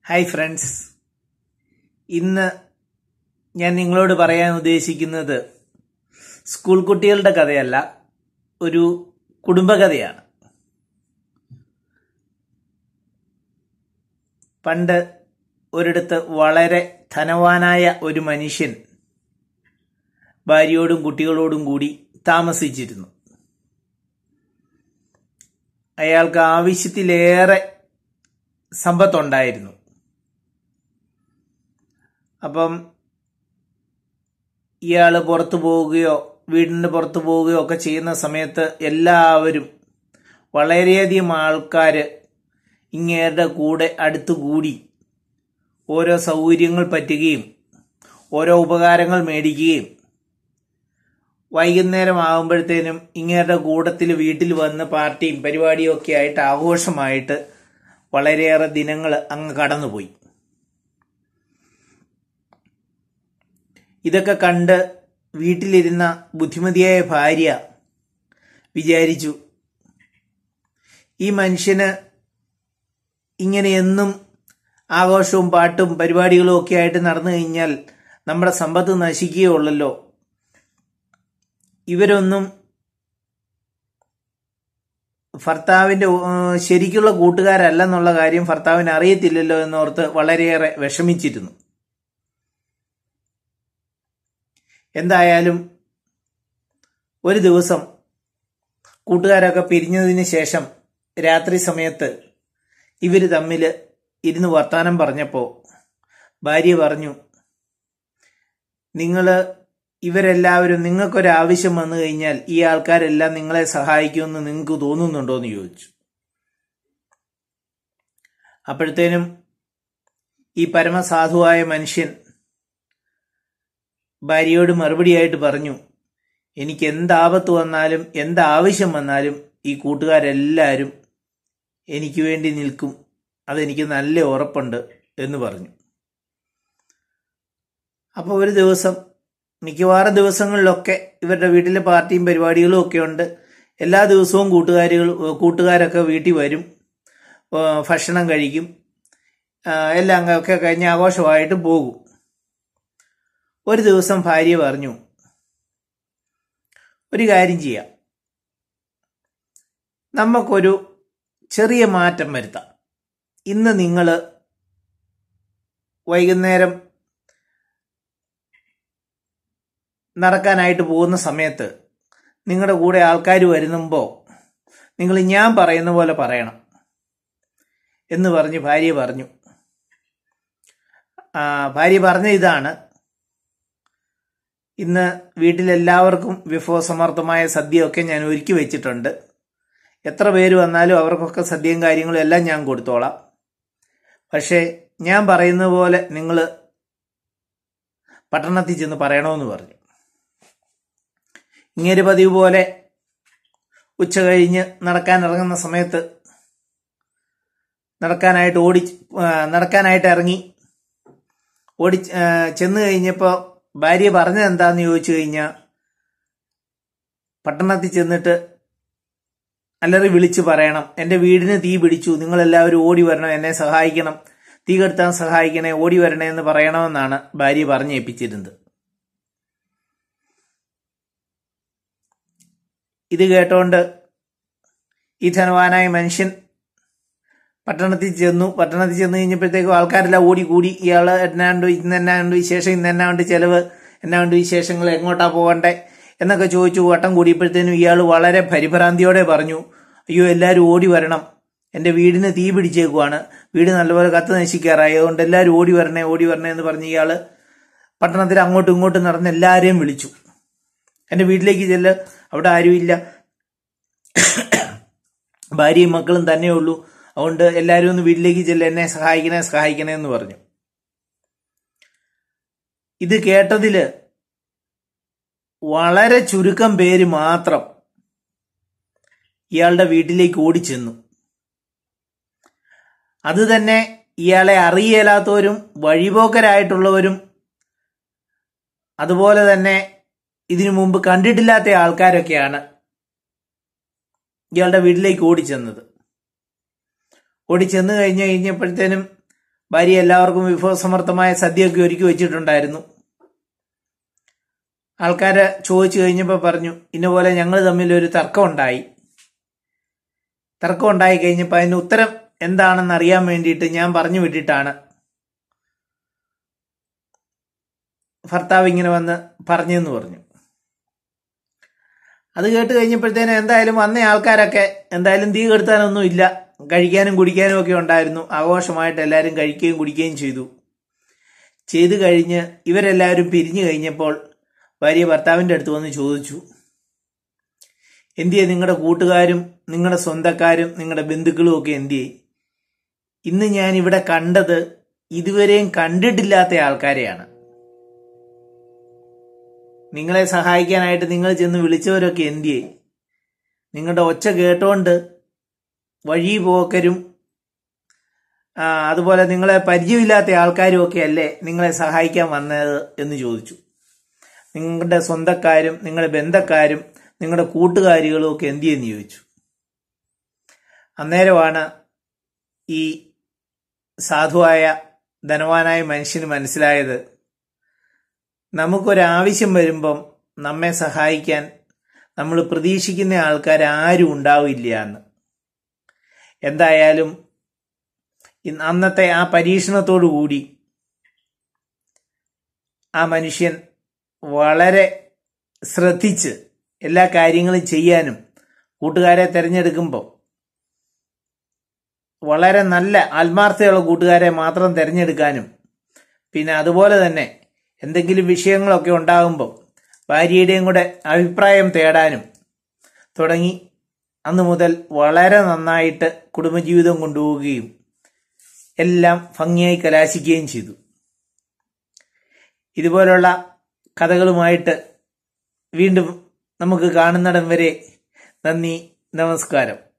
hi friends ഇന്ന് ഞാൻ നിങ്ങളോട് പറയാൻ ഉദ്ദേശിക്കുന്നത് സ്കൂൾ കുട്ടികളുടെ കഥയല്ല ഒരു കുടുംബകഥയാണ് പണ്ട് ഒരിടത്ത് വളരെ ധനവാനായ ഒരു മനുഷ്യൻ ഭാര്യയോടും കുട്ടികളോടും കൂടി താമസിച്ചിരുന്നു അയാൾക്ക് ആവശ്യത്തിലേറെ സമ്പത്തുണ്ടായിരുന്നു അപ്പം ഇയാൾ പുറത്തു പോവുകയോ വീടിൻ്റെ പുറത്തു പോവുകയോ ഒക്കെ ചെയ്യുന്ന സമയത്ത് എല്ലാവരും വളരെയധികം ആൾക്കാർ ഇങ്ങേരുടെ കൂടെ അടുത്തുകൂടി ഓരോ സൗകര്യങ്ങൾ പറ്റുകയും ഓരോ ഉപകാരങ്ങൾ മേടിക്കുകയും വൈകുന്നേരം ആകുമ്പോഴത്തേനും ഇങ്ങേരുടെ കൂട്ടത്തിൽ വീട്ടിൽ വന്ന് പാർട്ടിയും പരിപാടിയും ഒക്കെ ആയിട്ട് ആഘോഷമായിട്ട് വളരെയേറെ ദിനങ്ങൾ അങ്ങ് കടന്നുപോയി ഇതൊക്കെ കണ്ട് വീട്ടിലിരുന്ന ബുദ്ധിമതിയായ ഭാര്യ വിചാരിച്ചു ഈ മനുഷ്യന് ഇങ്ങനെ എന്നും ആഘോഷവും പാട്ടും പരിപാടികളും ഒക്കെ ആയിട്ട് നടന്നു കഴിഞ്ഞാൽ നമ്മുടെ സമ്പത്ത് നശിക്കുകയുള്ളല്ലോ ഇവരൊന്നും ഭർത്താവിന്റെ ഏഹ്, ശരിക്കുള്ള കൂട്ടുകാരല്ലെന്നുള്ള കാര്യം ഭർത്താവിന് അറിയത്തില്ലല്ലോ എന്നോർത്ത് വളരെയേറെ വിഷമിച്ചിരുന്നു എന്തായാലും ഒരു ദിവസം കൂട്ടുകാരൊക്കെ പിരിഞ്ഞതിന് ശേഷം രാത്രി സമയത്ത് ഇവർ തമ്മിൽ ഇരുന്ന് വർത്താനം പറഞ്ഞപ്പോൾ ഭാര്യ പറഞ്ഞു നിങ്ങൾ ഇവരെല്ലാവരും നിങ്ങൾക്കൊരാവശ്യം വന്നു കഴിഞ്ഞാൽ ഈ ആൾക്കാരെല്ലാം നിങ്ങളെ സഹായിക്കുമെന്ന് നിങ്ങൾക്ക് തോന്നുന്നുണ്ടോ എന്ന് ചോദിച്ചു അപ്പോഴത്തേനും ഈ പരമസാധുവായ മനുഷ്യൻ ഭാര്യയോട് മറുപടിയായിട്ട് പറഞ്ഞു എനിക്ക് എന്താപത്ത് വന്നാലും എന്താവശ്യം വന്നാലും ഈ കൂട്ടുകാരെല്ലാവരും എനിക്ക് വേണ്ടി നിൽക്കും അതെനിക്ക് നല്ല ഉറപ്പുണ്ട് എന്ന് പറഞ്ഞു അപ്പോൾ ഒരു ദിവസം മിക്കവാറും ദിവസങ്ങളിലൊക്കെ ഇവരുടെ വീട്ടിലെ പാർട്ടിയും പരിപാടികളും ഒക്കെ ഉണ്ട് എല്ലാ ദിവസവും കൂട്ടുകാരികൾ കൂട്ടുകാരൊക്കെ വീട്ടിൽ വരും ആ, ഭക്ഷണം കഴിക്കും ആ, എല്ലാം ഒക്കെ കഴിഞ്ഞ് ആഘോഷമായിട്ട് പോകും ഒരു ദിവസം ഭാര്യ പറഞ്ഞു ഒരു കാര്യം ചെയ്യാം നമുക്കൊരു ചെറിയ മാറ്റം വരുത്താം ഇന്ന് നിങ്ങൾ വൈകുന്നേരം നടക്കാനായിട്ട് പോകുന്ന സമയത്ത് നിങ്ങളുടെ കൂടെ ആൾക്കാർ വരുന്നുമ്പോൾ നിങ്ങൾ ഞാൻ പറയുന്ന പോലെ പറയണം എന്ന് പറഞ്ഞ് ഭാര്യ പറഞ്ഞു ആ, ഭാര്യ പറഞ്ഞ ഇതാണ് ഇന്ന് വീട്ടിലെല്ലാവർക്കും വിഭവസമർത്ഥമായ സദ്യയൊക്കെ ഞാൻ ഒരുക്കി വെച്ചിട്ടുണ്ട് എത്ര പേര് വന്നാലും അവർക്കൊക്കെ സദ്യയും കാര്യങ്ങളും എല്ലാം ഞാൻ കൊടുത്തോളാം പക്ഷേ ഞാൻ പറയുന്ന പോലെ നിങ്ങൾ പട്ടണത്തിൽ ചെന്ന് പറയണമെന്ന് പറഞ്ഞു ഇങ്ങനെ പതിവ് പോലെ ഉച്ച കഴിഞ്ഞ് നടക്കാൻ ഇറങ്ങുന്ന സമയത്ത് നടക്കാനായിട്ട് ഓടി ആ, നടക്കാനായിട്ട് ഇറങ്ങി ഓടി ആ, ചെന്ന് കഴിഞ്ഞപ്പോൾ ഭാര്യ പറഞ്ഞത് എന്താന്ന് ചോദിച്ചു കഴിഞ്ഞാൽ പട്ടണത്തിൽ ചെന്നിട്ട് അല്ലറി വിളിച്ചു പറയണം എൻ്റെ വീടിന് തീ പിടിച്ചു നിങ്ങളെല്ലാവരും ഓടി വരണം എന്നെ സഹായിക്കണം തീ കെടുത്താൻ സഹായിക്കണേ ഓടി വരണേ എന്ന് പറയണമെന്നാണ് ഭാര്യ പറഞ്ഞേൽപ്പിച്ചിരുന്നത് ഇത് കേട്ടോണ്ട് ഈ ധനവാനായ മനുഷ്യൻ പട്ടണത്തിൽ ചെന്നു പട്ടണത്തിൽ ചെന്ന് കഴിഞ്ഞപ്പോഴത്തേക്കും ആൾക്കാരെല്ലാം ഓടി കൂടി ഇയാൾ എന്നാണ്ട് ഇന്ന് എന്നാണ്ട് വിശേഷം ഇന്ന് എന്നാണ്ട് ചെലവ് എന്നാണ്ട് വിശേഷങ്ങൾ എങ്ങോട്ടാ പോകണ്ടേ എന്നൊക്കെ ചോദിച്ചു വട്ടം കൂടിയപ്പോഴത്തേനും ഇയാൾ വളരെ പരിഭ്രാന്തിയോടെ പറഞ്ഞു അയ്യോ എല്ലാവരും ഓടി വരണം എൻ്റെ വീടിന് തീ പിടിച്ചേക്കുവാണ് വീട് നല്ലപോലെ കത്ത് നശിക്കാറായി അതുകൊണ്ട് എല്ലാവരും ഓടി വരണേ ഓടി വരണേ എന്ന് പറഞ്ഞ് ഇയാൾ പട്ടണത്തിൽ അങ്ങോട്ടും ഇങ്ങോട്ടും നടന്ന് എല്ലാവരെയും വിളിച്ചു എൻ്റെ വീട്ടിലേക്ക് ചെല്ല് അവിടെ ആരുമില്ല ഭാര്യയും മക്കളും തന്നെ ഉള്ളൂ അതുകൊണ്ട് എല്ലാവരും ഒന്ന് വീട്ടിലേക്ക് ചെല്ല് എന്നെ സഹായിക്കണേ സഹായിക്കണേ എന്ന് പറഞ്ഞു ഇത് കേട്ടതില് വളരെ ചുരുക്കം പേര് മാത്രം ഇയാളുടെ വീട്ടിലേക്ക് ഓടിച്ചെന്നു അത് തന്നെ ഇയാളെ അറിയേലാത്തവരും വഴിപോക്കരായിട്ടുള്ളവരും അതുപോലെ തന്നെ ഇതിനു മുമ്പ് കണ്ടിട്ടില്ലാത്ത ആൾക്കാരൊക്കെയാണ് ഇയാളുടെ വീട്ടിലേക്ക് ഓടിച്ചെന്നത് ഓടിച്ചെന്ന് കഴിഞ്ഞ് കഴിഞ്ഞപ്പോഴത്തേനും ഭാര്യ എല്ലാവർക്കും വിഭവസമർത്ഥമായ സദ്യയൊക്കെ ഒരുക്കി വെച്ചിട്ടുണ്ടായിരുന്നു ആൾക്കാര് ചോദിച്ചു കഴിഞ്ഞപ്പോൾ പറഞ്ഞു ഇന്നപോലെ ഞങ്ങൾ തമ്മിൽ ഒരു തർക്കം ഉണ്ടായി തർക്കം ഉണ്ടായി കഴിഞ്ഞപ്പോൾ അതിന് ഉത്തരം എന്താണെന്ന് അറിയാൻ വേണ്ടിയിട്ട് ഞാൻ പറഞ്ഞു വിട്ടിട്ടാണ് ഭർത്താവ് ഇങ്ങനെ വന്ന് പറഞ്ഞെന്ന് പറഞ്ഞു അത് കേട്ട് കഴിഞ്ഞപ്പോഴത്തേനും എന്തായാലും വന്ന ആൾക്കാരൊക്കെ എന്തായാലും തീ കെടുത്താനൊന്നും ഇല്ല കഴിക്കാനും കുടിക്കാനും ഒക്കെ ഉണ്ടായിരുന്നു ആഘോഷമായിട്ട് എല്ലാവരും കഴിക്കുകയും കുടിക്കുകയും ചെയ്തു ചെയ്തു കഴിഞ്ഞ് ഇവരെല്ലാവരും പിരിഞ്ഞു കഴിഞ്ഞപ്പോൾ ഭാര്യ ഭർത്താവിൻ്റെ അടുത്ത് വന്ന് ചോദിച്ചു എന്തിയെ നിങ്ങളുടെ കൂട്ടുകാരും നിങ്ങളുടെ സ്വന്തക്കാരും നിങ്ങളുടെ ബന്ധുക്കളും ഒക്കെ എന്തിയെ ഇന്ന് ഞാൻ ഇവിടെ കണ്ടത് ഇതുവരെയും കണ്ടിട്ടില്ലാത്ത ആൾക്കാരെയാണ് നിങ്ങളെ സഹായിക്കാനായിട്ട് നിങ്ങൾ ചെന്ന് വിളിച്ചവരൊക്കെ എന്തിയെ നിങ്ങളുടെ ഒച്ച കേട്ടോണ്ട് വഴി പോക്കരും ആ, അതുപോലെ നിങ്ങളെ പരിചയമില്ലാത്ത ആൾക്കാരും ഒക്കെ അല്ലേ നിങ്ങളെ സഹായിക്കാൻ വന്നത് എന്ന് ചോദിച്ചു നിങ്ങളുടെ സ്വന്തക്കാരും നിങ്ങളുടെ ബന്ധക്കാരും നിങ്ങളുടെ കൂട്ടുകാരികളും ഒക്കെ എന്തിയെന്ന് ചോദിച്ചു അന്നേരമാണ് ഈ സാധുവായ ധനവാനായ മനുഷ്യന് മനസ്സിലായത് നമുക്കൊരാവശ്യം വരുമ്പം നമ്മെ സഹായിക്കാൻ നമ്മൾ പ്രതീക്ഷിക്കുന്ന ആൾക്കാർ ആരും ഉണ്ടാവില്ല എന്ന് എന്തായാലും ഇന്ന് അന്നത്തെ ആ പരീക്ഷണത്തോടു കൂടി ആ മനുഷ്യൻ വളരെ ശ്രദ്ധിച്ച് എല്ലാ കാര്യങ്ങളും ചെയ്യാനും കൂട്ടുകാരെ തിരഞ്ഞെടുക്കുമ്പോൾ വളരെ നല്ല ആത്മാർത്ഥതയുള്ള കൂട്ടുകാരെ മാത്രം തിരഞ്ഞെടുക്കാനും പിന്നെ അതുപോലെ തന്നെ എന്തെങ്കിലും വിഷയങ്ങളൊക്കെ ഉണ്ടാകുമ്പോൾ ഭാര്യയുടെയും കൂടെ അഭിപ്രായം തേടാനും തുടങ്ങി അന്ന് മുതൽ വളരെ നന്നായിട്ട് കുടുംബജീവിതം കൊണ്ടുപോവുകയും എല്ലാം ഭംഗിയായി കലാശിക്കുകയും ചെയ്തു ഇതുപോലുള്ള കഥകളുമായിട്ട് വീണ്ടും നമുക്ക് കാണുന്നിടം വരെ നന്ദി നമസ്കാരം